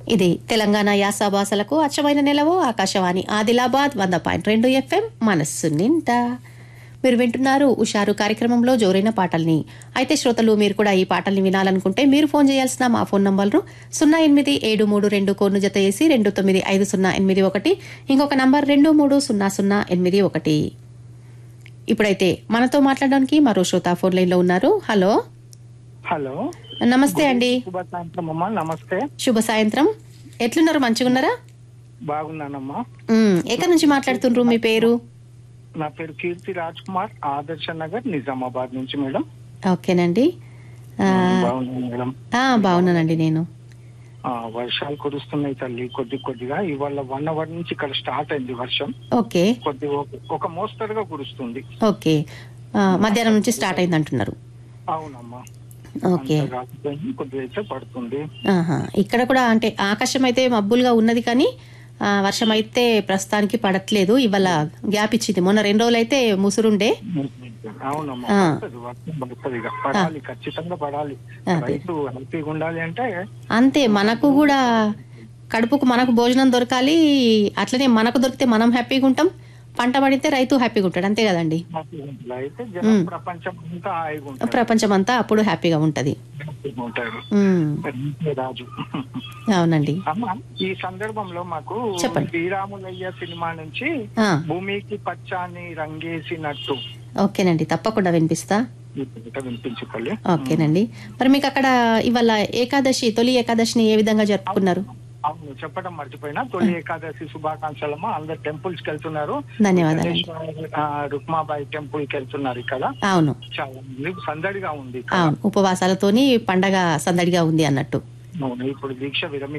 ఇది తెలంగాణ యాస భాషలకు అచ్చమైన నిలవు ఆకాశవాణి ఆదిలాబాద్ వంద పాయింట్ రెండు ఎఫ్ఎం మనస్సు నిండా మీరు వింటున్నారు ఉషారు కార్యక్రమంలో జోరైన పాటల్ని అయితే శ్రోతలు మీరు కూడా ఈ పాటల్ని వినాలనుకుంటే మీరు ఫోన్ చేయాల్సిన మా ఫోన్ నంబర్ను సున్నా ఎనిమిది ఏడు మూడు రెండు కోడ్ను జత చేసి రెండు తొమ్మిది ఐదు సున్నా ఎనిమిది ఒకటి ఇంకొక నంబర్ రెండు మూడు సున్నా సున్నా ఎనిమిది ఒకటి ఇప్పుడైతే మనతో మాట్లాడడానికి మరో శ్రోత ఫోన్ లైన్లో ఉన్నారు హలో హలో నమస్తే అండి శుభ సాయంత్రం అమ్మా నమస్తే శుభ సాయంత్రం ఎట్లున్నారు మంచిగున్నారా బాగున్నానమ్మా ఉమ్, ఎక్కడి నుంచి మాట్లాడుతుండ్రు మీ పేరు నా పేరు కీర్తి రాజ్ కుమార్ ఆదర్శ నగర్ నిజామాబాద్ నుంచి మేడం ఓకేనండి ఆ, బాగున్నాను మేడం ఆ, బాగున్నానండి నేను ఆ, వర్షాలు కురుస్తున్నాయి తల్లి కొద్ది కొద్దిగా ఇవాళ వన్ అవర్ నుంచి ఇక్కడ స్టార్ట్ అయింది వర్షం ఓకే కొద్ది ఒక- ఒక మోస్తరుగా కురుస్తుంది ఓకే ఆ, మధ్యాహ్నం నుంచి స్టార్ట్ అయింది అంటున్నారు అవునమ్మా ఓకే అంత కాకపోయినా కొద్దిగా అయితే పడుతుంది ఆహా. ఇక్కడ కూడా అంటే ఆకాశం అయితే మబ్బులుగా ఉన్నది కానీ ఆ, వర్షం అయితే ప్రస్తుతానికి పడట్లేదు ఇవాళ గ్యాప్ ఇచ్చింది మొన్న రెండు రోజులు అయితే ముసురుండే అవునమ్మా ఆ. పడుతుంది వర్షం పడుతుంది ఇక పడాలి ఖచ్చితంగా పడాలి అదే. రైతు హ్యాపీగా ఉండాలి అంటే అంతే మనకు కూడా కడుపుకు మనకు భోజనం దొరకాలి అట్లనే మనకు దొరికితే మనం హ్యాపీగా ఉంటాం పంట పడితే రైతు హ్యాపీగా ఉంటాడు అంతే కదండి హ్యాపీగా ఉండాలి. అయితే జనం ప్రపంచం అంతా హాయిగా ఉంటారు ప్రపంచం అంతా అప్పుడు హ్యాపీగా ఉంటది హ్యాపీగా ఉంటారు ఉమ్, రింకే రాజు అవునండి అమ్మ ఈ సందర్భంలో మాకు చెప్పండి. శ్రీరాములయ్య సినిమా నుంచి ఆ, భూమికి పచ్చాని రంగేసినట్టు ఓకేనండి తప్పకుండా వినిపిస్తా ఈ పాట వినిపించుకోలే ఓకేనండి మరి మీకు అక్కడ ఇవాళ ఏకాదశి తొలి ఏకాదశిని ఏ విధంగా జరుపుకున్నారు అవును చెప్పడం మర్చిపోయినా తొలి ఏకాదశి శుభాకాంక్షలమ్మా అందరు టెంపుల్స్ కి వెళ్తున్నారు ధన్యవాదాలండి ఆ, రుక్మాబాయి టెంపుల్ కి వెళ్తున్నారు ఇక్కడ అవును చాలా మంది సందడిగా ఉంది అవును ఉపవాసాలతోని పండగ సందడిగా ఉంది అన్నట్టు అవును ఇప్పుడు దీక్ష విరమి